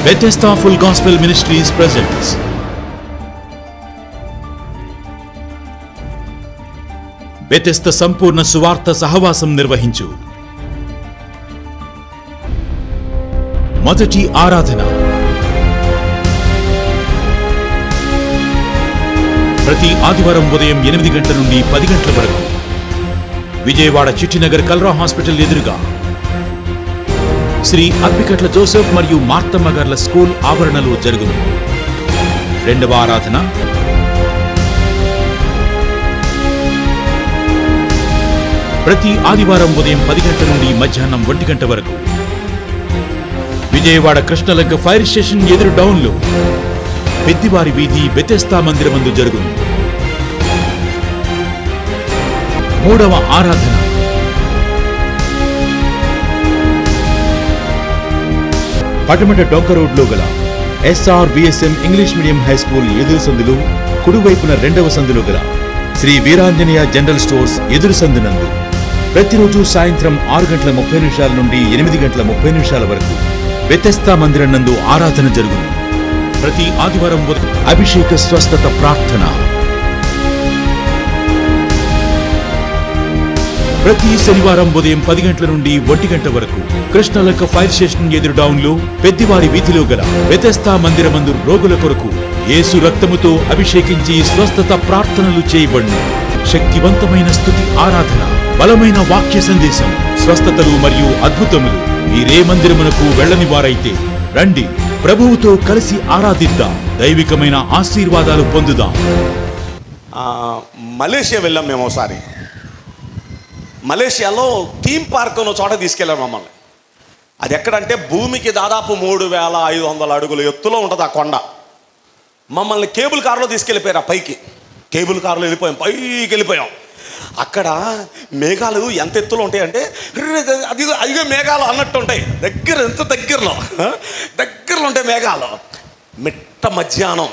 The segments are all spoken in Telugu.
Bethesda Full Gospel Ministries presents Bethesda సంపూర్ణ సువార్త సహవాసం నిర్వహించు మొదటి ఆరాధన ప్రతి ఆదివారం ఉదయం ఎనిమిది గంటల నుండి పది గంటల వరకు విజయవాడ చిట్టినగర్ కల్రా హాస్పిటల్ ఎదురుగా శ్రీ అప్పికట్ల జోసెఫ్ మరియు మార్తమ్మ గార్ల స్కూల్ ఆవరణలో జరుగును రెండవ ఆరాధన ప్రతి ఆదివారం ఉదయం పది గంటల నుండి మధ్యాహ్నం ఒంటి గంట వరకు విజయవాడ కృష్ణలంక ఫైర్ స్టేషన్ ఎదురు డౌన్లో పెద్దివారి వీధి బెతెస్తా మందిరమందు జరుగును మూడవ ఆరాధన పటమట డొంక రోడ్లో గల SR VSM English medium high school ఎదురు సందులు కుడివైపున రెండవ సందులో గల శ్రీ వీరాంజనేయ జనరల్ స్టోర్స్ ఎదురు సందునందు ప్రతిరోజు సాయంత్రం ఆరు గంటల ముప్పై నిమిషాల నుండి ఎనిమిది గంటల ముప్పై నిమిషాల వరకు వ్యతస్థా మందిరం నందు ఆరాధన జరుగును ప్రతి ఆదివారం ఉదయం అభిషేక స్వస్థత ప్రార్థన ప్రతి శనివారం ఉదయం పది గంటల నుండి ఒంటి గంట వరకు కృష్ణలంక ఫైర్ స్టేషన్ ఎదురు డౌన్ లో పెద్దివారి వీధిలో గల వ్యతస్థా మందిరమందు రోగుల కొరకు యేసు రక్తముతో అభిషేకించి స్వస్థత ప్రార్థనలు చేయబడును శక్తివంతమైన స్థుతి ఆరాధన బలమైన వాక్య సందేశం స్వస్థతలు మరియు అద్భుతములు మీరే మందిరమునకు వెళ్ళని వారైతే రండి ప్రభువుతో కలిసి ఆరాధిద్దాం దైవికమైన ఆశీర్వాదాలు పొందుదాం ఆ, మలేషియా వెళ్ళాం మేము ఒకసారి మలేషియాలో థీమ్ పార్క్ అన్న చోట తీసుకెళ్ళారు మమ్మల్ని అది ఎక్కడంటే భూమికి దాదాపు మూడు వేల ఐదు వందల అడుగుల ఎత్తులో ఉంటుంది ఆ కొండ మమ్మల్ని కేబుల్ కారులో తీసుకెళ్ళిపోయారు ఆ పైకి కేబుల్ కారులో వెళ్ళిపోయాం పైకి వెళ్ళిపోయాం అక్కడ మేఘాలు ఎంత ఎత్తులో ఉంటాయంటే ర్రే, అది అదిగో మేఘాలు అన్నట్టు ఉంటాయి దగ్గర ఎంత దగ్గరలో ఆ? దగ్గరలో ఉంటాయి మేఘాలు మిట్ట మధ్యాహ్నం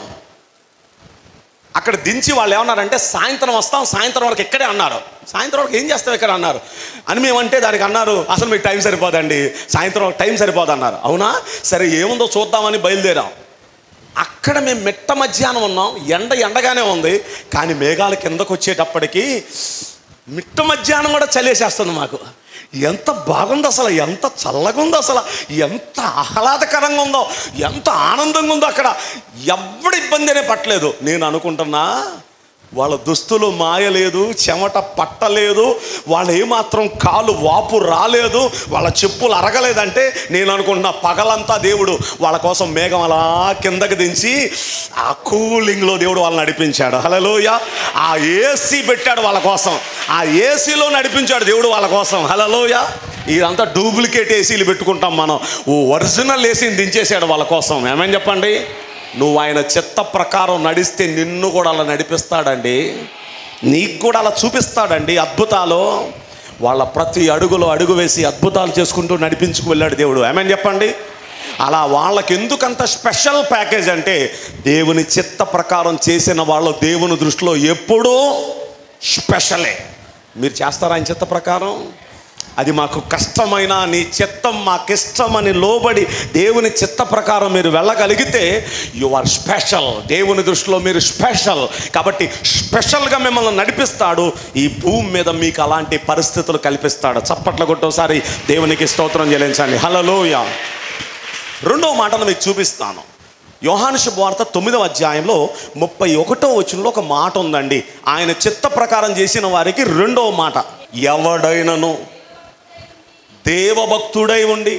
అక్కడ దించి వాళ్ళు ఏమన్నారంటే సాయంత్రం వస్తాం సాయంత్రం వరకు ఇక్కడే అన్నారు సాయంత్రం వరకు ఏం చేస్తాం ఇక్కడ అన్నారు అని మేమంటే దానికి అన్నారు అసలు మీకు టైం సరిపోదండి సాయంత్రం వరకు టైం సరిపోదు అన్నారు అవునా సరే ఏముందో చూద్దామని బయలుదేరాం అక్కడ మేము మిట్ట మధ్యాహ్నం ఉన్నాం ఎండ ఎండగానే ఉంది కానీ మేఘాల కిందకు వచ్చేటప్పటికి మిట్ట మధ్యాహ్నం కూడా చలేసేస్తుంది మాకు ఎంత బాగుంది అసలు ఎంత చల్లగా ఉంది అసలు ఎంత ఆహ్లాదకరంగా ఉందో ఎంత ఆనందంగా ఉందో అక్కడ ఎవడి ఇబ్బంది అనే పట్టలేదు నేను అనుకుంటున్నా వాళ్ళ దుస్తులు మాయలేదు చెమట పట్టలేదు వాళ్ళు ఏమాత్రం కాలు వాపు రాలేదు వాళ్ళ చెప్పులు అరగలేదంటే నేను అనుకుంటున్నా పగలంతా దేవుడు వాళ్ళ కోసం మేఘం అలా కిందకి దించి ఆ కూలింగ్లో దేవుడు వాళ్ళని నడిపించాడు హలోయ ఆ ఏసీ పెట్టాడు వాళ్ళ కోసం ఆ ఏసీలో నడిపించాడు దేవుడు వాళ్ళ కోసం హలోయ ఇదంతా డూప్లికేట్ ఏసీలు పెట్టుకుంటాం మనం ఓ ఒరిజినల్ ఏసీని దించేసాడు వాళ్ళ కోసం ఏమని చెప్పండి నువ్వు ఆయన చిత్త ప్రకారం నడిస్తే నిన్ను కూడా అలా నడిపిస్తాడండి నీకు కూడా అలా చూపిస్తాడండి అద్భుతాలు వాళ్ళ ప్రతి అడుగులో అడుగు వేసి అద్భుతాలు చేసుకుంటూ నడిపించుకు వెళ్ళాడు దేవుడు ఏమని చెప్పండి అలా వాళ్ళకి ఎందుకంత స్పెషల్ ప్యాకేజ్ అంటే దేవుని చిత్త ప్రకారం చేసిన వాళ్ళు దేవుని దృష్టిలో ఎప్పుడూ స్పెషలే మీరు చేస్తారా ఆయన చిత్త ప్రకారం అది మాకు కష్టమైన నీ చిత్తం మాకిష్టమని లోబడి దేవుని చిత్త ప్రకారం మీరు వెళ్ళగలిగితే యు ఆర్ స్పెషల్ దేవుని దృష్టిలో మీరు స్పెషల్ కాబట్టి స్పెషల్గా మిమ్మల్ని నడిపిస్తాడు ఈ భూమి మీద మీకు అలాంటి పరిస్థితులు కల్పిస్తాడు చప్పట్ల కొట్టోసారి దేవునికి స్తోత్రం చెల్లించండి హలలోయ రెండవ మాటను మీకు చూపిస్తాను యోహాను శుభవార్త తొమ్మిదవ అధ్యాయంలో ముప్పై ఒకటో వచనంలో ఒక మాట ఉందండి ఆయన చిత్త ప్రకారం చేసిన వారికి రెండవ మాట ఎవడైనను దేవభక్తుడై ఉండి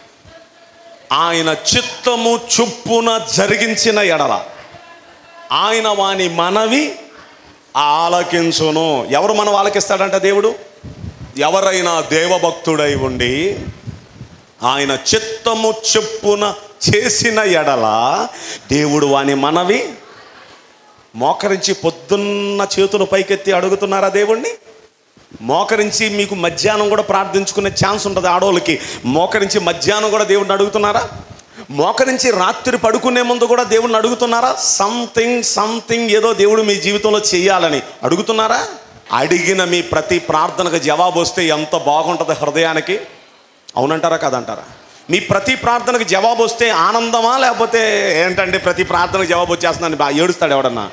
ఆయన చిత్తము చొప్పున జరిగించిన ఎడల ఆయన వాని మనవి ఆలకించును ఎవరు మనం ఆలకిస్తాడంట దేవుడు ఎవరైనా దేవభక్తుడై ఉండి ఆయన చిత్తము చెప్పున చేసిన ఎడల దేవుడు వాని మనవి మోకరించి పొద్దున్న చేతులు పైకెత్తి అడుగుతున్నారా దేవుణ్ణి మోకరించి మీకు మధ్యాహ్నం కూడా ప్రార్థించుకునే ఛాన్స్ ఉంటుంది ఆడవాళ్ళకి మోకరించి మధ్యాహ్నం కూడా దేవుడిని అడుగుతున్నారా మోకరించి రాత్రి పడుకునే ముందు కూడా దేవుడిని అడుగుతున్నారా సంథింగ్ సంథింగ్ ఏదో దేవుడు మీ జీవితంలో చేయాలని అడుగుతున్నారా అడిగిన మీ ప్రతి ప్రార్థనకు జవాబు వస్తే ఎంత బాగుంటుంది హృదయానికి అవునంటారా కాదంటారా మీ ప్రతి ప్రార్థనకు జవాబు వస్తే ఆనందమా లేకపోతే ఏంటంటే ప్రతి ప్రార్థనకు జవాబు వచ్చేస్తుందని బాగా ఏడుస్తాడు ఎవడన్నా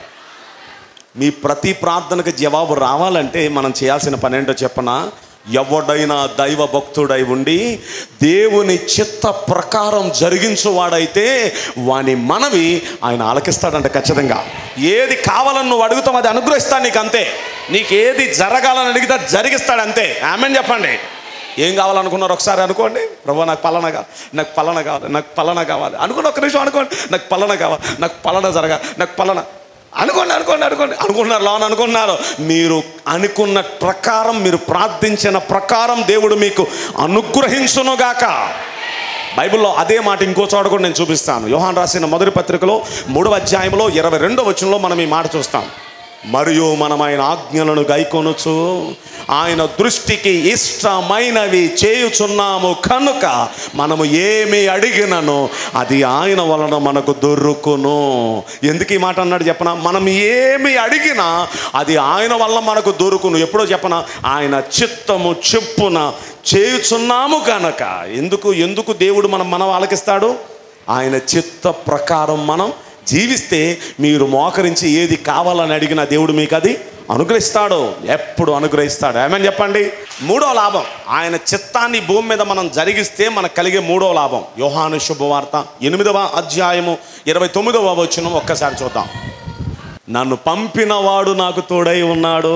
మీ ప్రతి ప్రార్థనకు జవాబు రావాలంటే మనం చేయాల్సిన పని ఏంటో చెప్పనా ఎవడైనా దైవ భక్తుడై ఉండి దేవుని చిత్త ప్రకారం జరిగించువాడైతే వాని మనవి ఆయన ఆలకిస్తాడంట ఖచ్చితంగా ఏది కావాలని నువ్వు అడుగుతావు అది అనుగ్రహిస్తాడు నీకు అంతే నీకు ఏది జరగాలని అడిగితే అది జరిగిస్తాడు అంతే ఆమెన్ చెప్పండి ఏం కావాలనుకున్నారు ఒకసారి అనుకోండి ప్రభు నాకు పలానా కావాలి నాకు పలానా కావాలి నాకు పలానా కావాలి అనుకోండి ఒక్క నిమిషం అనుకోండి నాకు పలానా కావాలి నాకు పలానా జరగాలి నాకు పలానా అనుకోండి అనుకోండి అనుకోండి అనుకున్నారు లోన్ అనుకున్నారు మీరు అనుకున్న ప్రకారం మీరు ప్రార్థించిన ప్రకారం దేవుడు మీకు అనుగ్రహించునుగాక బైబిల్లో అదే మాట ఇంకో చోట కూడా నేను చూపిస్తాను యోహాన్ రాసిన మొదటి పత్రికలో మూడవ అధ్యాయంలో ఇరవై రెండవ వచనంలో మనం ఈ మాట చూస్తాం మరియు మనం ఆయన ఆజ్ఞలను గైకొనుచు ఆయన దృష్టికి ఇష్టమైనవి చేయుచున్నాము కనుక మనము ఏమి అడిగినను అది ఆయన వలన మనకు దొరుకును ఎందుకు ఈ మాట అన్నాడు చెప్పనా మనం ఏమి అడిగినా అది ఆయన వల్ల మనకు దొరుకును ఎప్పుడో చెప్పనా ఆయన చిత్తము చెప్పున చేయుచున్నాము కనుక ఎందుకు ఎందుకు దేవుడు మనం మనం ఆలకిస్తాడు ఆయన చిత్త ప్రకారం మనం జీవిస్తే మీరు మోకరించి ఏది కావాలని అడిగిన దేవుడు మీకు అది అనుగ్రహిస్తాడు ఎప్పుడు అనుగ్రహిస్తాడు ఏమని చెప్పండి మూడో లాభం ఆయన చిత్తాన్ని భూమి మీద మనం జరిగిస్తే మనకు కలిగే మూడో లాభం యోహాను శుభవార్త ఎనిమిదవ అధ్యాయము ఇరవై తొమ్మిదవ వచనం ఒక్కసారి చూద్దాం నన్ను పంపినవాడు నాకు తోడై ఉన్నాడు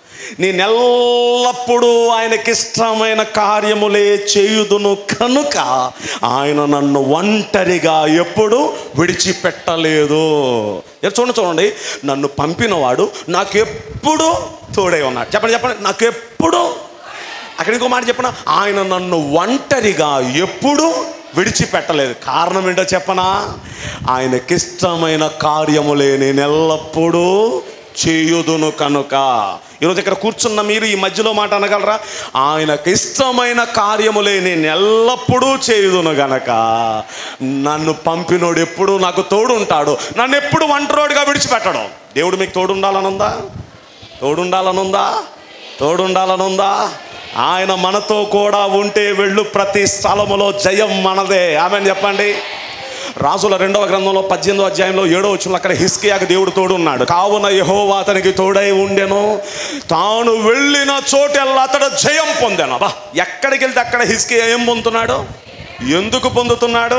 నేనెల్లప్పుడూ ఆయనకిష్టమైన కార్యములే చేయుదును కనుక ఆయన నన్ను ఒంటరిగా ఎప్పుడు విడిచిపెట్టలేదు ఇక్కడ చూడండి చూడండి నన్ను పంపినవాడు నాకు ఎప్పుడు తోడై ఉన్నాడు చెప్పండి చెప్పండి నాకు ఎప్పుడు అక్కడ ఇంకో మాట చెప్పన ఆయన నన్ను ఒంటరిగా ఎప్పుడు విడిచిపెట్టలేదు కారణం ఏంటో చెప్పనా ఆయనకిష్టమైన కార్యములే నేను ఎల్లప్పుడూ చేయుదును కనుక ఈరోజు ఇక్కడ కూర్చున్న మీరు ఈ మధ్యలో మాట అనగలరా ఆయనకి ఇష్టమైన కార్యములే నేను ఎల్లప్పుడూ చేయుదును గనక నన్ను పంపినోడు ఎప్పుడు నాకు తోడు ఉంటాడు నన్ను ఎప్పుడు ఒంటరోడుగా విడిచిపెట్టడు దేవుడు మీకు తోడు ఉండాలనుందా తోడుండాలనుందా తోడుండాలనుందా ఆయన మనతో కూడా ఉంటే వెళ్ళు ప్రతి స్థలములో జయం మనదే ఆమె చెప్పండి రాజుల రెండవ గ్రంథంలో పద్దెనిమిదో అధ్యాయంలో ఏడో వచ్చిన అక్కడ హిస్కియాకు దేవుడు తోడున్నాడు కావున యహోవా అతనికి తోడై ఉండెను తాను వెళ్ళిన చోటెల్లా అతడు జయం పొందాను అబ్బా ఎక్కడికి వెళ్తే అక్కడ హిస్కియా ఏం పొందుతున్నాడు ఎందుకు పొందుతున్నాడు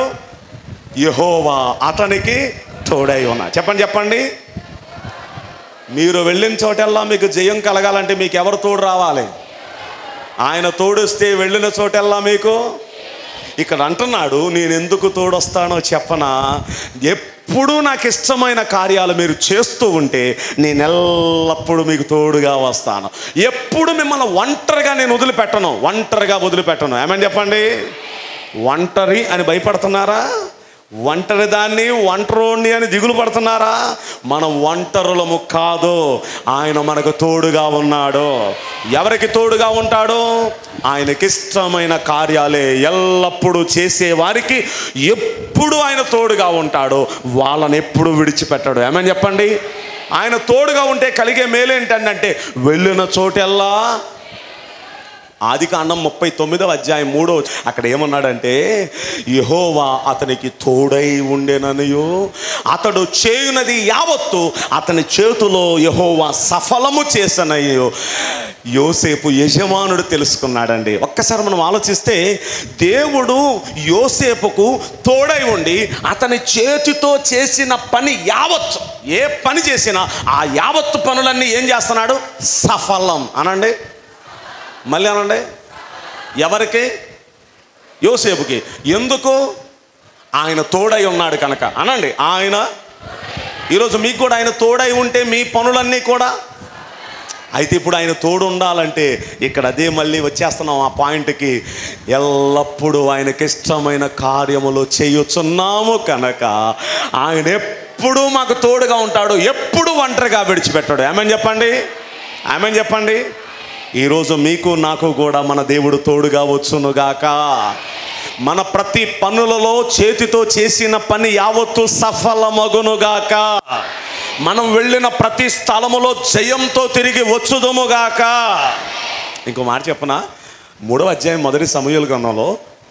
యహోవా అతనికి తోడై ఉన్నా చెప్పండి చెప్పండి మీరు వెళ్ళిన చోటెల్లా మీకు జయం కలగాలంటే మీకు ఎవరు తోడు రావాలి ఆయన తోడుస్తే వెళ్ళిన చోటెల్లా మీకు ఇక్కడ అంటున్నాడు నేను ఎందుకు తోడొస్తానో చెప్పనా ఎప్పుడూ నాకు ఇష్టమైన కార్యాలు మీరు చేస్తూ ఉంటే నేను ఎల్లప్పుడూ మీకు తోడుగా వస్తాను ఎప్పుడు మిమ్మల్ని ఒంటరిగా నేను వదిలిపెట్టను ఒంటరిగా వదిలిపెట్టను ఏమని చెప్పండి ఒంటరి అని భయపడుతున్నారా ఒంటరి దాన్ని ఒంటరోణ్ణి అని దిగులు పడుతున్నారా మనం ఒంటరులము కాదు ఆయన మనకు తోడుగా ఉన్నాడు ఎవరికి తోడుగా ఉంటాడు ఆయనకిష్టమైన కార్యాలే ఎల్లప్పుడూ చేసే వారికి ఎప్పుడు ఆయన తోడుగా ఉంటాడు వాళ్ళని ఎప్పుడు విడిచిపెట్టాడు ఏమని చెప్పండి ఆయన తోడుగా ఉంటే కలిగే మేలేంటంటే వెళ్ళిన చోటెల్లా ఆది కాండం ముప్పై తొమ్మిదవ అధ్యాయం మూడో అక్కడ ఏమన్నాడంటే యహోవా అతనికి తోడై ఉండెననియో అతడు చేయునది యావత్తు అతని చేతిలో యహోవా సఫలము చేసనయ్యో యోసేపు యజమానుడు తెలుసుకున్నాడండి ఒక్కసారి మనం ఆలోచిస్తే దేవుడు యోసేపుకు తోడై ఉండి అతని చేతితో చేసిన పని యావత్తు ఏ పని చేసినా ఆ యావత్తు పనులన్నీ ఏం చేస్తున్నాడు సఫలం అనండి మళ్ళీ అనండి ఎవరికి యోసేపుకి ఎందుకు ఆయన తోడై ఉన్నాడు కనుక అనండి ఆయన ఈరోజు మీకు కూడా ఆయన తోడై ఉంటే మీ పనులన్నీ కూడా అయితే ఇప్పుడు ఆయన తోడు ఉండాలంటే ఇక్కడ అదే మళ్ళీ వచ్చేస్తున్నాం ఆ పాయింట్కి ఎల్లప్పుడూ ఆయనకి ఇష్టమైన కార్యములు చేయుచున్నాము కనుక ఆయన ఎప్పుడూ మాకు తోడుగా ఉంటాడు ఎప్పుడు ఒంటరిగా విడిచిపెట్టాడు ఏమని చెప్పండి ఆమెన్ చెప్పండి ఈరోజు మీకు నాకు కూడా మన దేవుడు తోడుగా వచ్చునుగాక మన ప్రతి పనులలో చేతితో చేసిన పని యావత్తు సఫలమగునుగాక మనం వెళ్ళిన ప్రతి స్థలములో జయంతో తిరిగి వచ్చుదుముగాక ఇంకో మాట చెప్పనా మూడవ అధ్యాయం మొదటి సమయాల గ్రంథంలో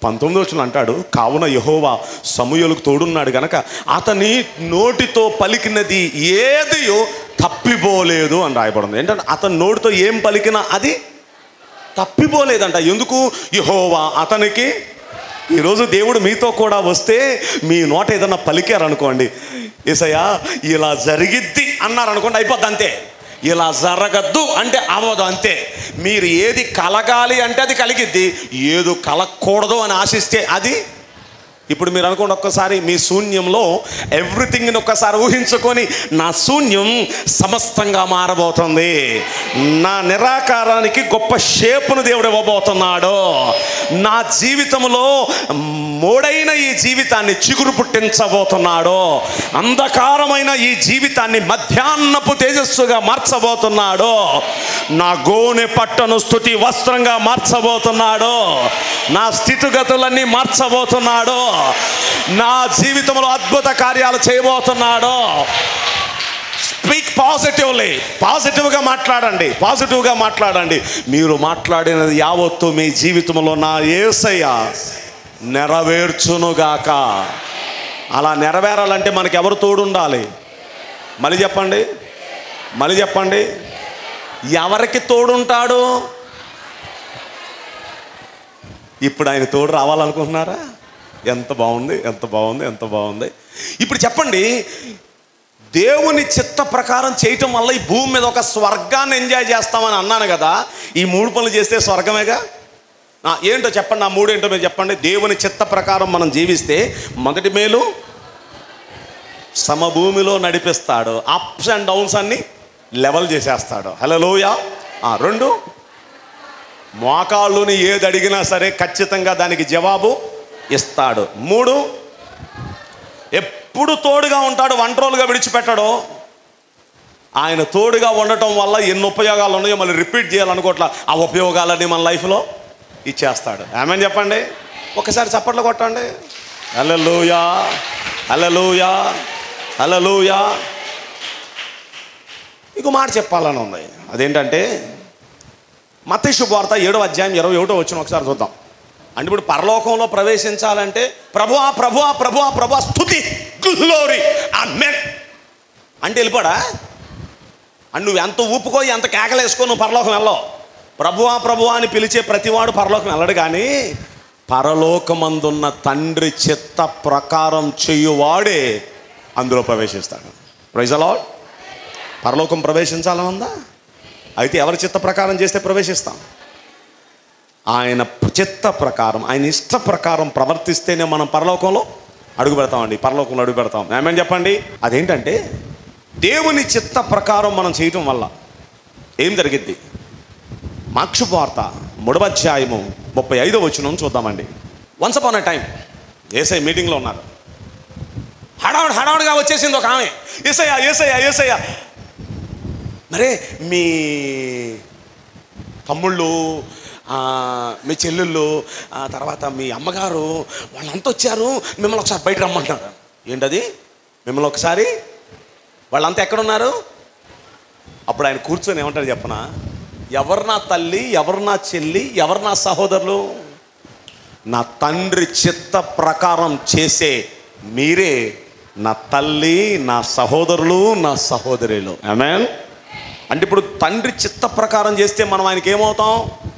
పంతొమ్మిది వచ్చిన అంటాడు కావున యహోవా సమూయలకు తోడున్నాడు గనక అతని నోటితో పలికినది ఏదియో తప్పిపోలేదు అని రాయబడింది ఏంటంటే అతని నోటితో ఏం పలికినా అది తప్పిపోలేదంట ఎందుకు యహోవా అతనికి ఈరోజు దేవుడు మీతో కూడా వస్తే మీ నోట ఏదన్నా పలికారనుకోండి ఏసయ్యా ఇలా జరిగిద్ది అన్నారనుకోండి అయిపోద్ది అంతే ఇలా జరగద్దు అంటే అవ్వదు అంతే మీరు ఏది కలగాలి అంటే అది కలిగిద్ది ఏదో కలగకూడదు అని ఆశిస్తే అది ఇప్పుడు మీరు అనుకోండి ఒక్కసారి మీ శూన్యంలో ఎవ్రీథింగ్ని ఒక్కసారి ఊహించుకొని నా శూన్యం సమస్తంగా మారబోతుంది నా నిరాకారానికి గొప్ప షేపును దేవుడు ఇవ్వబోతున్నాడు నా జీవితంలో మోడైన ఈ జీవితాన్ని చిగురు పుట్టించబోతున్నాడు అంధకారమైన ఈ జీవితాన్ని మధ్యాహ్నపు తేజస్సుగా మార్చబోతున్నాడు నా గోనె పట్టను స్థుతి వస్త్రంగా మార్చబోతున్నాడు నా స్థితిగతులన్నీ మార్చబోతున్నాడు నా జీవితంలో అద్భుత కార్యాలు చేయబోతున్నాడు స్పీక్ పాజిటివ్లీ పాజిటివ్గా మాట్లాడండి పాజిటివ్గా మాట్లాడండి మీరు మాట్లాడినది యావత్తు మీ జీవితంలో నా ఏసయ్య నెరవేర్చునుగాక అలా నెరవేరాలంటే మనకి ఎవరు తోడుండాలి మళ్ళీ చెప్పండి మళ్ళీ చెప్పండి ఎవరికి తోడుంటాడు ఇప్పుడు ఆయన తోడు రావాలనుకుంటున్నారా ఎంత బాగుంది ఎంత బాగుంది ఎంత బాగుంది ఇప్పుడు చెప్పండి దేవుని చిత్త ప్రకారం చేయటం వల్ల ఈ భూమి మీద ఒక స్వర్గాన్ని ఎంజాయ్ చేస్తామని అన్నాను కదా ఈ మూడు పనులు చేస్తే స్వర్గమేగా ఆ, ఏంటో చెప్పండి ఆ మూడు ఏంటో మీరు చెప్పండి దేవుని చిత్త ప్రకారం మనం జీవిస్తే మొదటి మేలు సమభూమిలో నడిపిస్తాడు అప్స్ అండ్ డౌన్స్ అన్ని లెవెల్ చేసేస్తాడు హలోయ రెండు మోకాళ్ళుని ఏది అడిగినా సరే ఖచ్చితంగా దానికి జవాబు ఇస్తాడు మూడు ఎప్పుడు తోడుగా ఉంటాడు వంటరోలుగా విడిచిపెట్టడు ఆయన తోడుగా ఉండటం వల్ల ఎన్ని ఉపయోగాలు ఉన్నాయో మళ్ళీ రిపీట్ చేయాలనుకోవట్లా ఆ ఉపయోగాలన్నీ మన లైఫ్లో ఇచ్చేస్తాడు ఏమని చెప్పండి ఒకసారి చప్పట్లు కొట్టండి హల్లెలూయా హల్లెలూయా హల్లెలూయా ఇంకో మాట చెప్పాలని ఉంది అదేంటంటే మతేషు వార్త ఏడో అధ్యాయం ఇరవై ఒకటో వచ్చిన ఒకసారి చూద్దాం అంటే ఇప్పుడు పరలోకంలో ప్రవేశించాలంటే ప్రభువా ప్రభువా ప్రభువా ప్రభువా స్థుతి గ్లోరీ ఆ మెన్ అంటే వెళ్ళిపోడా అండ్ నువ్వు ఎంత ఊపుకో ఎంత కేకలేసుకో నువ్వు పరలోకం వెళ్ళవు ప్రభువా ప్రభువా అని పిలిచే ప్రతివాడు పరలోకం వెళ్ళడు కానీ పరలోకమందున్న తండ్రి చిత్త ప్రకారం చెయ్యువాడే అందులో ప్రవేశిస్తాడు ప్రైజలా పరలోకం ప్రవేశించాలని ఉందా అయితే ఎవరి చిత్త ప్రకారం చేస్తే ప్రవేశిస్తాం ఆయన చిత్త ప్రకారం ఆయన ఇష్ట ప్రకారం ప్రవర్తిస్తేనే మనం పరలోకంలో అడుగు పెడతామండి పరలోకంలో అడుగు పెడతాం ఏమని చెప్పండి అదేంటంటే దేవుని చిత్త ప్రకారం మనం చేయటం వల్ల ఏం జరిగిద్ది మాక్షు వార్త మూడవ అధ్యాయము ముప్పై ఐదో వచ్చిన చూద్దామండి వన్స్ అపాన్ అ టైం ఏసై మీటింగ్లో ఉన్నారు హడావుడు హడావుడిగా వచ్చేసింది ఒక ఆమె ఏసయ్యా ఏసయ్యా ఏసయ్యా మరే మీ తమ్ముళ్ళు ఆ, మీ చెల్లెళ్ళు ఆ తర్వాత మీ అమ్మగారు వాళ్ళంతా వచ్చారు మిమ్మల్ని ఒకసారి బయట రమ్మంటున్నారు ఏంటది మిమ్మల్ని ఒకసారి వాళ్ళంతా ఎక్కడున్నారు అప్పుడు ఆయన కూర్చొని ఏమంటారు చెప్పనా ఎవరు నా తల్లి ఎవరు నా చెల్లి ఎవరు నా సహోదరులు నా తండ్రి చిత్త ప్రకారం చేసే మీరే నా తల్లి నా సహోదరులు నా సహోదరులు ఆమెన్ అంటే ఇప్పుడు తండ్రి చిత్త ప్రకారం చేస్తే మనం ఆయనకి ఏమవుతాం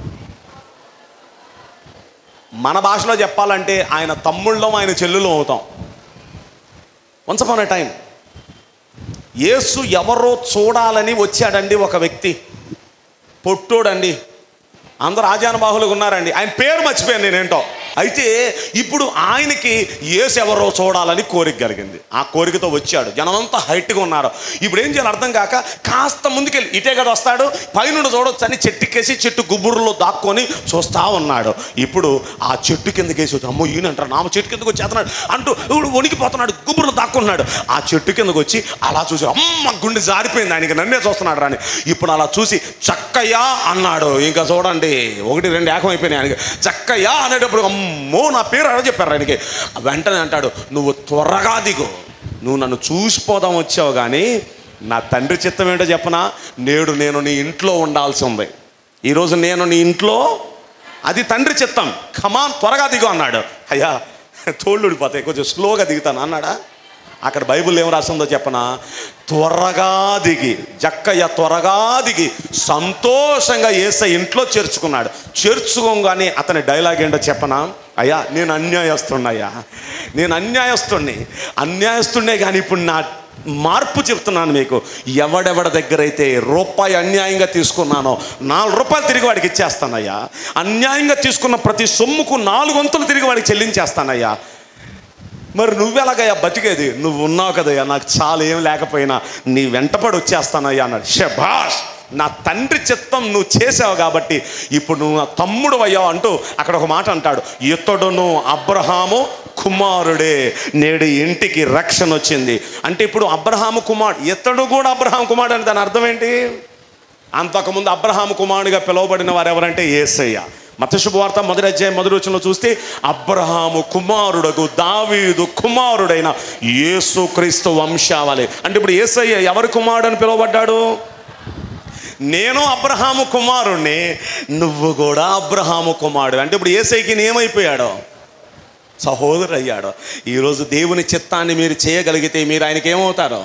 మన భాషలో చెప్పాలంటే ఆయన తమ్ముళ్ళం ఆయన చెల్లులం అవుతాం once upon a time Yesu ఎవరో చూడాలని వచ్చాడండి ఒక వ్యక్తి పొట్టోడండి అందరూ ఆజానుబాహులుగా ఉన్నారండి ఆయన పేరు మర్చిపోయాను నేనేంటో అయితే ఇప్పుడు ఆయనకి యేసు ఎవరో చూడాలని కోరిక కలిగింది ఆ కోరికతో వచ్చాడు జనమంతా హైట్గా ఉన్నారు ఇప్పుడు ఏం చేయాలి అర్థం కాక కాస్త ముందుకెళ్ళి ఇటే కదా వస్తాడు పైనుండి చూడొచ్చు అని చెట్టుకేసి చెట్టు గుబ్బురులో దాక్కొని చూస్తా ఉన్నాడు ఇప్పుడు ఆ చెట్టు కిందకేసి వచ్చి అమ్మో ఈయన అంటారు నామ చెట్టు కిందకి వచ్చేస్తున్నాడు అంటూ ఇప్పుడు వణికిపోతున్నాడు గుబ్బురులో దాక్కున్నాడు ఆ చెట్టు కిందకి వచ్చి అలా చూసి అమ్మ గుండె జారిపోయింది ఆయనకి నన్నే చూస్తున్నాడు రాని ఇప్పుడు అలా చూసి చక్కయ్యా అన్నాడు ఇంకా చూడండి ఒకటి రెండు ఏకం అయిపోయినాయి ఆయనకి చక్కయ్యా అనేటప్పుడు అమ్మో నా పేరు అలా చెప్పారు ఆయనకి వెంటనే అంటాడు నువ్వు త్వరగా దిగు నువ్వు నన్ను చూసిపోదాం వచ్చావు కానీ నా తండ్రి చిత్తం ఏంటో చెప్పనా నేడు నేను నీ ఇంట్లో ఉండాల్సి ఉంది ఈరోజు నేను నీ ఇంట్లో అది తండ్రి చిత్తం కమాన్ త్వరగా దిగు అన్నాడు అయ్యా తోళ్ళు ఊడిపోతాయి కొంచెం స్లోగా దిగుతాను అన్నాడా అక్కడ బైబిల్ ఏం రాసిందో చెప్పనా త్వరగా దిగి జక్కయ్య త్వరగా దిగి సంతోషంగా ఏసై ఇంట్లో చేర్చుకున్నాడు చేర్చుకోగానే అతని డైలాగ్ ఏంటో చెప్పనా అయ్యా నేను అన్యాయస్తున్నయ్యా నేను అన్యాయస్తుణ్ణి అన్యాయస్తున్నే కానీ ఇప్పుడు నా మార్పు చెప్తున్నాను మీకు ఎవడెవడ దగ్గర అయితే రూపాయి అన్యాయంగా తీసుకున్నానో నాలుగు రూపాయలు తిరిగి వాడికి ఇచ్చేస్తానయ్యా అన్యాయంగా తీసుకున్న ప్రతి సొమ్ముకు నాలుగు వంతులు తిరిగి వాడికి చెల్లించేస్తానయ్యా మరి నువ్వెలాగయ్యా బతికేది నువ్వు ఉన్నావు కదయ్యా నాకు చాలా ఏం లేకపోయినా నీ వెంటపడి వచ్చేస్తానయ్యా అన్నాడు షబాష్ నా తండ్రి చిత్తం నువ్వు చేసావు కాబట్టి ఇప్పుడు నువ్వు నా తమ్ముడు అయ్యావు అంటూ అక్కడ ఒక మాట అంటాడు ఇతడును అబ్రహాము కుమారుడే నేడు ఇంటికి రక్షణ వచ్చింది అంటే ఇప్పుడు అబ్రహాము కుమారుడు ఇతడు కూడా అబ్రహాం కుమారుడు అని దాని అర్థం ఏంటి అంతకుముందు అబ్రహాము కుమారుడిగా పిలువబడిన వారు ఎవరంటే ఏసయ్య మతశుభవార్త మొదటి అధ్యాయం మొదటి వచనంలో చూస్తే అబ్రహాము కుమారుడకు దావీదు కుమారుడైన యేసుక్రీస్తు వంశావళి అంటే ఇప్పుడు ఏసయ్య ఎవరి కుమారుడు అని పిలువబడ్డాడు నేను అబ్రహాము కుమారుణ్ణి నువ్వు కూడా అబ్రహాము కుమారుడు అంటే ఇప్పుడు ఏసైకి ఏమైపోయాడు సహోదరు అయ్యాడు ఈరోజు దేవుని చిత్తాన్ని మీరు చేయగలిగితే మీరు ఆయనకి ఏమవుతారు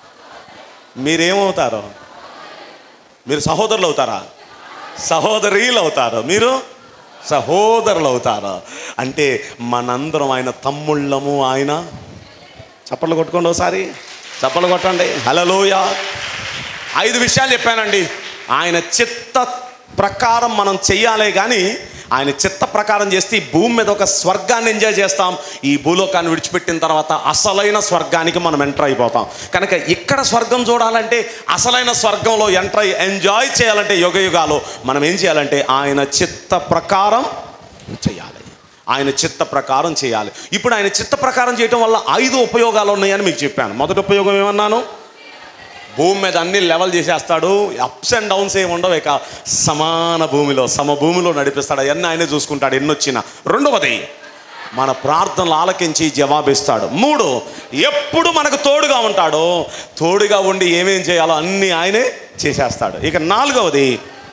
మీరేమవుతారు మీరు సహోదరులు అవుతారా సహోదరీలు అవుతారు మీరు సహోదరులు అవుతారు అంటే మనందరం ఆయన తమ్ముళ్ళము ఆయన చప్పట్లు కొట్టుకోండి ఒకసారి చప్పట్లు కొట్టండి హలలోయ ఐదు విషయాలు చెప్పానండి ఆయన చిత్త ప్రకారం మనం చెయ్యాలే కానీ ఆయన చిత్త ప్రకారం చేస్తే ఈ భూమి మీద ఒక స్వర్గాన్ని ఎంజాయ్ చేస్తాం ఈ భూలోకాన్ని విడిచిపెట్టిన తర్వాత అసలైన స్వర్గానికి మనం ఎంటర్ అయిపోతాం కనుక ఇక్కడ స్వర్గం చూడాలంటే అసలైన స్వర్గంలో ఎంటర్ అయి ఎంజాయ్ చేయాలంటే యుగ యుగాలు మనం ఏం చేయాలంటే ఆయన చిత్త ప్రకారం చేయాలి ఆయన చిత్త ప్రకారం చేయాలి ఇప్పుడు ఆయన చిత్త ప్రకారం చేయటం వల్ల ఐదు ఉపయోగాలు ఉన్నాయని మీకు చెప్పాను మొదటి ఉపయోగం ఏమన్నాను భూమి మీద అన్ని లెవెల్ చేసేస్తాడు అప్స్ అండ్ డౌన్స్ ఏమి ఉండవు ఇక సమాన భూమిలో సమ భూమిలో నడిపిస్తాడు అవన్నీ ఆయనే చూసుకుంటాడు ఎన్ని వచ్చినా రెండవది మన ప్రార్థనలు ఆలకించి జవాబిస్తాడు మూడు ఎప్పుడు మనకు తోడుగా ఉంటాడో తోడుగా ఉండి ఏమేం చేయాలో అన్నీ ఆయనే చేసేస్తాడు ఇక నాలుగవది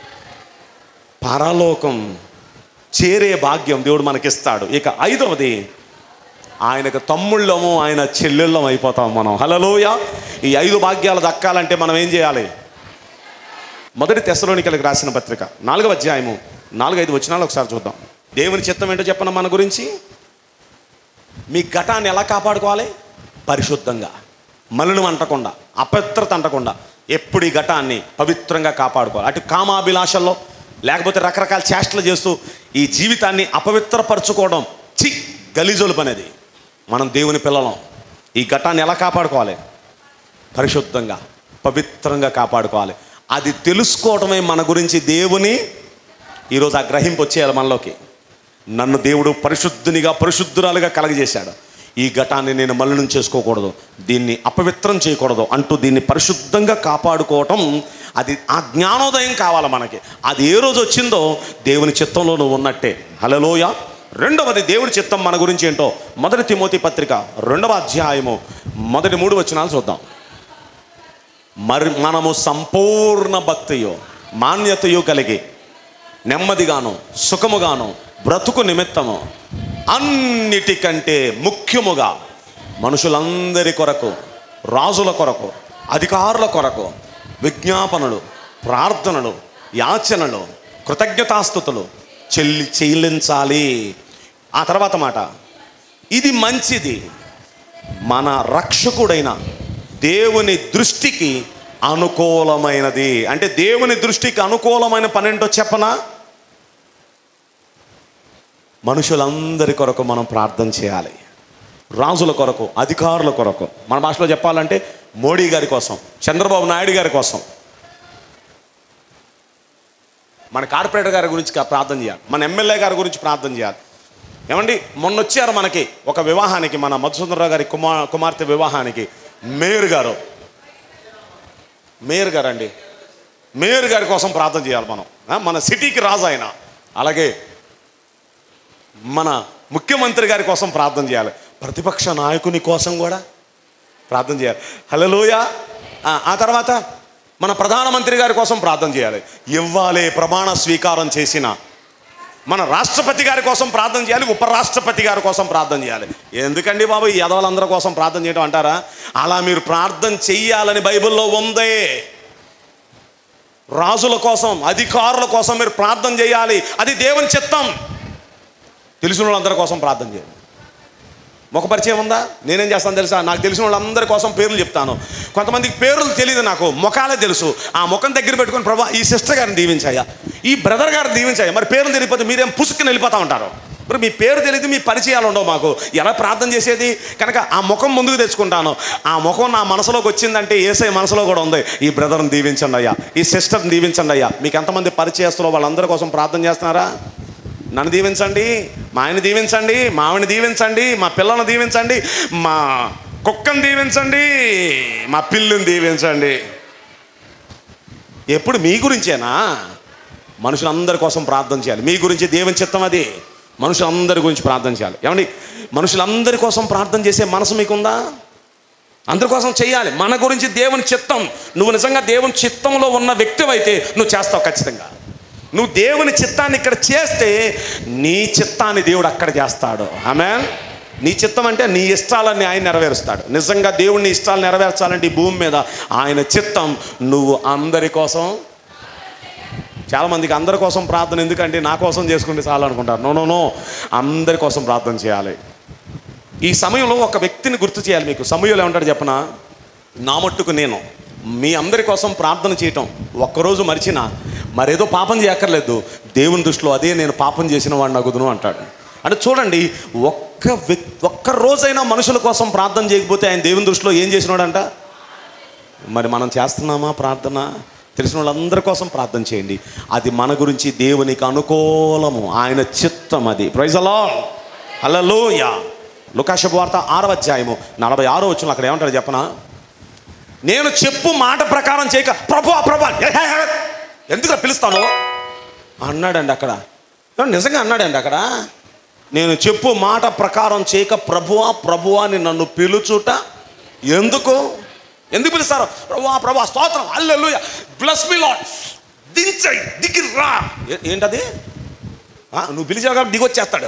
పరలోకం చేరే భాగ్యం దేవుడు మనకిస్తాడు ఇక ఐదవది ఆయనకు తమ్ముళ్ళము ఆయన చెల్లెళ్ళం అయిపోతాం మనం హలలోయ ఈ ఐదు భాగ్యాలు దక్కాలంటే మనం ఏం చేయాలి మొదటి తెసలోనికలకు రాసిన పత్రిక నాలుగవ అధ్యాయము నాలుగైదు వచనాలు ఒకసారి చూద్దాం దేవుని చిత్తం ఏంటో చెప్పన మన గురించి మీ ఘటాన్ని ఎలా కాపాడుకోవాలి పరిశుద్ధంగా మలినం అంటకుండా అపవిత్రత అంటకుండా ఎప్పుడు ఈ ఘటాన్ని పవిత్రంగా కాపాడుకోవాలి అటు కామాభిలాషల్లో లేకపోతే రకరకాల చేష్టలు చేస్తూ ఈ జీవితాన్ని అపవిత్రపరచుకోవడం చి గలీజోలు పనేది మనం దేవుని పిల్లలం ఈ ఘటాన్ని ఎలా కాపాడుకోవాలి పరిశుద్ధంగా పవిత్రంగా కాపాడుకోవాలి అది తెలుసుకోవటమే మన గురించి దేవుని ఈరోజు ఆ గ్రహింపు వచ్చేయాలి మనలోకి నన్ను దేవుడు పరిశుద్ధునిగా పరిశుద్ధురాలుగా కలగజేశాడు ఈ ఘటాన్ని నేను మలినం చేసుకోకూడదు దీన్ని అపవిత్రం చేయకూడదు అంటూ దీన్ని పరిశుద్ధంగా కాపాడుకోవటం అది ఆ జ్ఞానోదయం కావాలి మనకి అది ఏ రోజు వచ్చిందో దేవుని చిత్తంలో నువ్వు ఉన్నట్టే హలలోయ రెండవది దేవుడి చిత్తం మన గురించి ఏంటో మొదటి తిమోతి పత్రిక రెండవ అధ్యాయము మొదటి మూడు వచనాలు చూద్దాం మరి మనము సంపూర్ణ భక్తియో మాన్యతయో కలిగి నెమ్మదిగాను సుఖముగాను బ్రతుకు నిమిత్తము అన్నిటికంటే ముఖ్యముగా మనుషులందరి కొరకు రాజుల కొరకు అధికారుల కొరకు విజ్ఞాపనలు ప్రార్థనలు యాచనలు కృతజ్ఞతాస్థుతులు చెల్లి చెల్లించాలి ఆ తర్వాత మాట ఇది మంచిది మన రక్షకుడైన దేవుని దృష్టికి అనుకూలమైనది అంటే దేవుని దృష్టికి అనుకూలమైన పని ఏంటో చెప్పనా మనుషులందరి కొరకు మనం ప్రార్థన చేయాలి రాజుల కొరకు అధికారుల కొరకు మన భాషలో చెప్పాలంటే మోడీ గారి కోసం చంద్రబాబు నాయుడు గారి కోసం మన కార్పొరేటర్ గారి గురించి కా- ప్రార్థన చేయాలి మన ఎమ్మెల్యే గారి గురించి ప్రార్థన చేయాలి ఏమండి మొన్న వచ్చారు మనకి ఒక వివాహానికి మన మధుసూదరరావు గారి కుమార్ కుమార్తె వివాహానికి మేయర్ గారు మేయర్ గారు అండి మేయర్ గారి కోసం ప్రార్థన చేయాలి మనం ఆ, మన సిటీకి రాజు ఆయన అలాగే మన ముఖ్యమంత్రి గారి కోసం ప్రార్థన చేయాలి ప్రతిపక్ష నాయకుని కోసం కూడా ప్రార్థన చేయాలి హలోయ ఆ తర్వాత మన ప్రధానమంత్రి గారి కోసం ప్రార్థన చేయాలి ఇవ్వాలే ప్రమాణ స్వీకారం చేసిన మన రాష్ట్రపతి గారి కోసం ప్రార్థన చేయాలి ఉపరాష్ట్రపతి గారి కోసం ప్రార్థన చేయాలి ఎందుకండి బాబు ఈ యదవులందరి కోసం ప్రార్థన చేయడం అంటారా అలా మీరు ప్రార్థన చెయ్యాలని బైబిల్లో ఉందే రాజుల కోసం అధికారుల కోసం మీరు ప్రార్థన చేయాలి అది దేవుని చిత్తం తెలిసిన వాళ్ళందరి కోసం ప్రార్థన చేయాలి ముఖ పరిచయం ఉందా నేనేం చేస్తాను తెలుసా నాకు తెలిసిన వాళ్ళందరి కోసం పేర్లు చెప్తాను కొంతమందికి పేర్లు తెలియదు నాకు ముఖాలే తెలుసు ఆ ముఖం దగ్గర పెట్టుకొని ప్రభా ఈ సిస్టర్ గారిని దీవించాయా ఈ బ్రదర్ గారిని దీవించాయా మరి పేర్లు తెలియకపోతే మీరేం పుసుక్కుని వెళ్ళిపోతా ఉంటారు మరి మీ పేరు తెలియదు మీ పరిచయాలు ఉండవు మాకు ఎలా ప్రార్థన చేసేది కనుక ఆ ముఖం ముందుకు తెచ్చుకుంటాను ఆ ముఖం నా మనసులోకి వచ్చిందంటే ఏసై మనసులో కూడా ఉంది ఈ బ్రదర్ని దీవించండి అయ్యా ఈ సిస్టర్ని దీవించండి అయ్యా మీకు ఎంతమంది పరిచయస్తులో వాళ్ళందరి కోసం ప్రార్థన చేస్తున్నారా నన్ను దీవించండి మా ఆయన దీవించండి మా ఆవిడని దీవించండి మా పిల్లల్ని దీవించండి మా కుక్కను దీవించండి మా పిల్లుని దీవించండి ఎప్పుడు మీ గురించేనా మనుషులందరి కోసం ప్రార్థన చేయాలి మీ గురించి దేవుని చిత్తం అది మనుషులందరి గురించి ప్రార్థన చేయాలి ఏమండి మనుషులందరి కోసం ప్రార్థన చేసే మనసు మీకుందా అందరి కోసం చేయాలి మన గురించి దేవుని చిత్తం నువ్వు నిజంగా దేవుని చిత్తంలో ఉన్న వ్యక్తివైతే నువ్వు చేస్తావు ఖచ్చితంగా నువ్వు దేవుని చిత్తాన్ని ఇక్కడ చేస్తే నీ చిత్తాన్ని దేవుడు అక్కడ చేస్తాడు ఆమె నీ చిత్తం అంటే నీ ఇష్టాలన్నీ ఆయన నెరవేరుస్తాడు నిజంగా దేవుని ఇష్టాలు నెరవేర్చాలంటే ఈ భూమి మీద ఆయన చిత్తం నువ్వు అందరి కోసం చాలామందికి అందరి కోసం ప్రార్థన ఎందుకంటే నా కోసం చేసుకుంటే చాలు అనుకుంటారు నో నో నో అందరి కోసం ప్రార్థన చేయాలి ఈ సమయంలో ఒక వ్యక్తిని గుర్తు చేయాలి మీకు సమయంలో ఏమంటాడు చెప్పనా నా మట్టుకు నేను మీ అందరి కోసం ప్రార్థన చేయటం ఒక్కరోజు మరిచిన మరేదో పాపం చేయక్కర్లేదు దేవుని దృష్టిలో అదే నేను పాపం చేసిన వాడిని అగుదును అంటాడు అంటే చూడండి ఒక్క వ్యక్తి ఒక్క రోజైనా మనుషుల కోసం ప్రార్థన చేయకపోతే ఆయన దేవుని దృష్టిలో ఏం చేసినాడంట మరి మనం చేస్తున్నామా ప్రార్థన తెలిసిన వాళ్ళందరి కోసం ప్రార్థన చేయండి అది మన గురించి దేవునికి అనుకూలము ఆయన చిత్తం అది ప్రైజ్ అలా హల్లెలూయా లుకాశపు వార్త ఆరవ అధ్యాయము నలభై ఆరో వచ్చిన అక్కడ ఏమంటాడు చెప్పనా నేను చెప్పు మాట ప్రకారం చేయక ప్రభు ప్రభు ఎందుకు పిలుస్తాను అన్నాడండి అక్కడ ఏమండి, నిజంగా అన్నాడండి అక్కడ నేను చెప్పు మాట ప్రకారం చేయక ప్రభువా ప్రభువా అని నన్ను పిలుచుట ఎందుకు ఎందుకు పిలుస్తారు ప్రభువా ప్రభువా స్తోత్రం అల్లెలుయ బ్లస్ మీ లాడ్ దించై దిగి రా ఏ- ఏంటది ఆ, నువ్వు పిలిచావు కాబట్టి దిగొచ్చేస్తాడు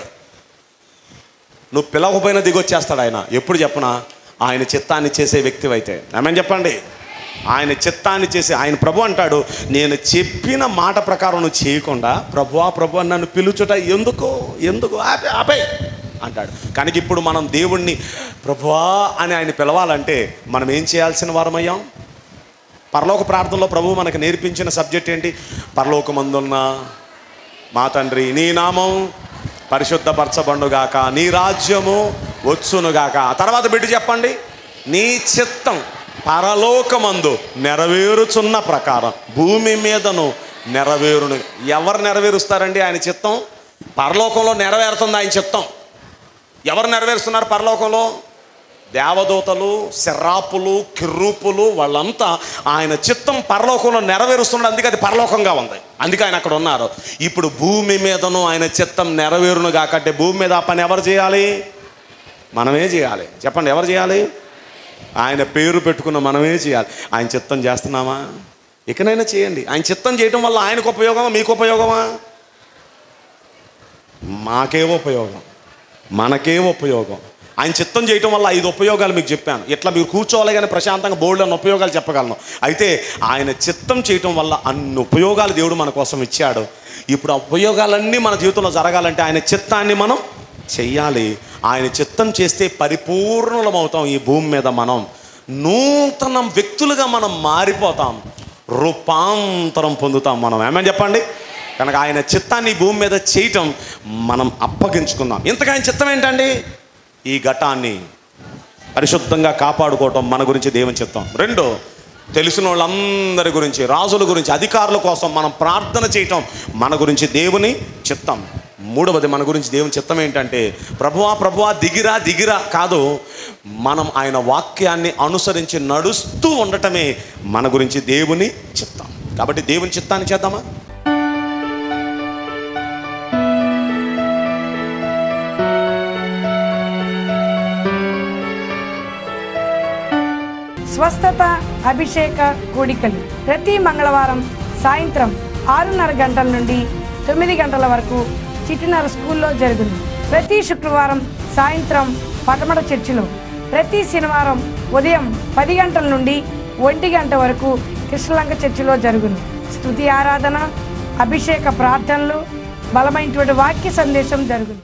నువ్వు పిలవకపోయినా దిగొచ్చేస్తాడు ఆయన ఎప్పుడు చెప్పనా ఆయన చిత్తాన్ని చేసే వ్యక్తివైతే ఏమని చెప్పండి ఆయన చిత్తాన్ని చేసి ఆయన ప్రభు అంటాడు నేను చెప్పిన మాట ప్రకారం నువ్వు చేయకుండా ప్రభువా ప్రభు అని నన్ను పిలుచుట ఎందుకు ఎందుకు ఆపే ఆపే అంటాడు కానీ ఇప్పుడు మనం దేవుణ్ణి ప్రభువా అని ఆయన పిలవాలంటే మనం ఏం చేయాల్సిన వారమయ్యాం పరలోక ప్రార్థనలో ప్రభు మనకు నేర్పించిన సబ్జెక్ట్ ఏంటి పరలోకమందున్న మా తండ్రి నీ నామం పరిశుద్ధపరచబండుగాక నీ రాజ్యము వచ్చునుగాక ఆ తర్వాత బిడ్డ చెప్పండి నీ చిత్తం పరలోకమందు నెరవేరుచున్న ప్రకారం భూమి మీదను నెరవేరును ఎవరు నెరవేరుస్తారండి ఆయన చిత్తం పరలోకంలో నెరవేరుతుంది ఆయన చిత్తం ఎవరు నెరవేరుస్తున్నారు పరలోకంలో దేవదూతలు శర్రాపులు కిర్రూపులు వాళ్ళంతా ఆయన చిత్తం పరలోకంలో నెరవేరుస్తున్నాడు అందుకే అది పరలోకంగా ఉంది అందుకే ఆయన అక్కడ ఉన్నారు ఇప్పుడు భూమి మీదను ఆయన చిత్తం నెరవేరును కాకంటే భూమి మీద ఆ పని ఎవరు చేయాలి మనమే చేయాలి చెప్పండి ఎవరు చేయాలి ఆయన పేరు పెట్టుకున్న మనమే చేయాలి ఆయన చిత్తం చేస్తున్నామా ఇకనైనా చేయండి ఆయన చిత్తం చేయటం వల్ల ఆయనకు ఉపయోగమా మీకు ఉపయోగమా మాకే ఉపయోగం మనకే ఉపయోగం ఆయన చిత్తం చేయటం వల్ల ఐదు ఉపయోగాలు మీకు చెప్పాను ఇట్లా మీరు కూర్చోవాలి కానీ ప్రశాంతంగా బోర్డు అన్న ఉపయోగాలు చెప్పగలను అయితే ఆయన చిత్తం చేయటం వల్ల అన్ని ఉపయోగాలు దేవుడు మన కోసం ఇచ్చాడు ఇప్పుడు ఆ ఉపయోగాలన్నీ మన జీవితంలో జరగాలంటే ఆయన చిత్తాన్ని మనం చెయ్యాలి ఆయన చిత్తం చేస్తే పరిపూర్ణమవుతాం ఈ భూమి మీద మనం నూతన వ్యక్తులుగా మనం మారిపోతాం రూపాంతరం పొందుతాం మనం ఏమని చెప్పండి కనుక ఆయన చిత్తాన్ని ఈ భూమి మీద చేయటం మనం అప్పగించుకుందాం ఇంతగా ఆయన చిత్తం ఏంటండి ఈ ఘటాన్ని పరిశుద్ధంగా కాపాడుకోవటం మన గురించి దేవుని చిత్తం రెండు తెలిసిన వాళ్ళందరి గురించి రాజుల గురించి అధికారుల కోసం మనం ప్రార్థన చేయటం మన గురించి దేవుని చిత్తం మూడవది మన గురించి దేవుని చిత్తం ఏంటంటే ప్రభువా ప్రభువా దిగిరా దిగిరా కాదు మనం ఆయన వాక్యాన్ని అనుసరించి నడుస్తూ ఉండటమే మన గురించి దేవుని చిత్తం కాబట్టి దేవుని చిత్తాన్ని చేద్దామా స్వస్థత అభిషేక కూడికలు ప్రతి మంగళవారం సాయంత్రం ఆరున్నర గంటల నుండి తొమ్మిది గంటల వరకు చిటినర స్కూల్లో జరుగును ప్రతి శుక్రవారం సాయంత్రం పటమట చర్చిలో ప్రతి శనివారం ఉదయం పది గంటల నుండి ఒంటి గంట వరకు కృష్ణలంక చర్చిలో జరుగును స్తుతి ఆరాధన అభిషేక ప్రార్థనలు బలమైనటువంటి వాక్య సందేశం జరుగును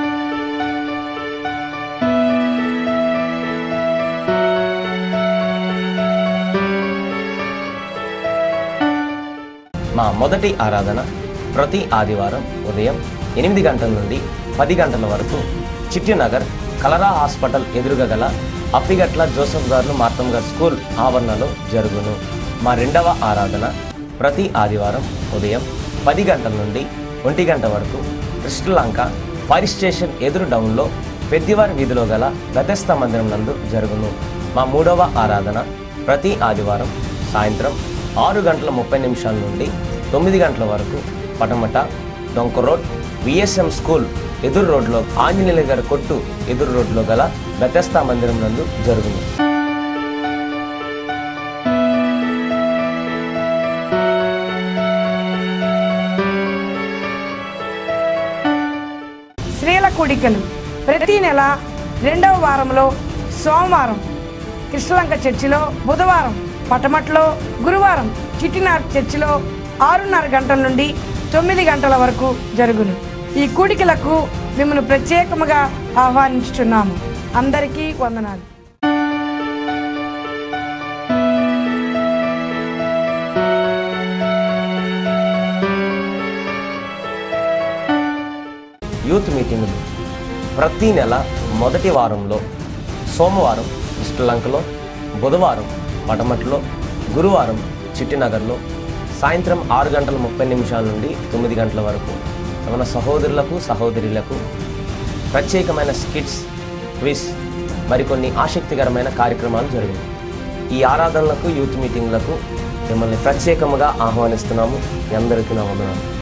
మా మొదటి ఆరాధన ప్రతి ఆదివారం ఉదయం ఎనిమిది గంటల నుండి పది గంటల వరకు చిట్టినగర్ కలరా హాస్పిటల్ ఎదురుగా గల అప్పిగట్ల జోసఫ్ గారు మార్తం గారు స్కూల్ ఆవరణలో జరుగును మా రెండవ ఆరాధన ప్రతి ఆదివారం ఉదయం పది గంటల నుండి ఒంటి గంట వరకు కృష్ణలంక ఫైర్ స్టేషన్ ఎదురు డౌన్లో పెద్దివారి వీధిలో గల గతస్థ మందిరం నందు జరుగును మా మూడవ ఆరాధన ప్రతి ఆదివారం సాయంత్రం ఆరు గంటల ముప్పై నిమిషాల నుండి తొమ్మిది గంటల వరకు పటమట డొంక రోడ్ విఎస్ఎం స్కూల్ ఎదురు రోడ్లో ఆంజనేయుల గారి కొట్టు ఎదురు రోడ్లో గల బెతస్తా మందిరం నందు జరుగును స్త్రీల కూడికలు ప్రతి నెల రెండవ వారంలో సోమవారం కృష్ణలంక చర్చిలో బుధవారం పటమట్లో గురువారం చిట్టినార్ చర్చిలో ఆరున్నర గంటల నుండి తొమ్మిది గంటల వరకు జరుగును ఈ కూడికలకు మిమ్మల్ని ప్రత్యేకముగా ఆహ్వానించుచున్నాము అందరికీ వందనాలు యూత్ మీటింగులు ప్రతి నెల మొదటి వారంలో సోమవారం శ్రీలంకలో బుధవారం పటమట్లో గురువారం చిట్టినగర్లో సాయంత్రం ఆరు గంటల ముప్పై నిమిషాల నుండి తొమ్మిది గంటల వరకు మన సహోదరులకు సహోదరులకు ప్రత్యేకమైన స్కిట్స్ క్విజ్ మరికొన్ని ఆసక్తికరమైన కార్యక్రమాలు జరిగాయి ఈ ఆరాధనలకు యూత్ మీటింగ్లకు మిమ్మల్ని ప్రత్యేకముగా ఆహ్వానిస్తున్నాము మీ అందరికీ నా వందనాలు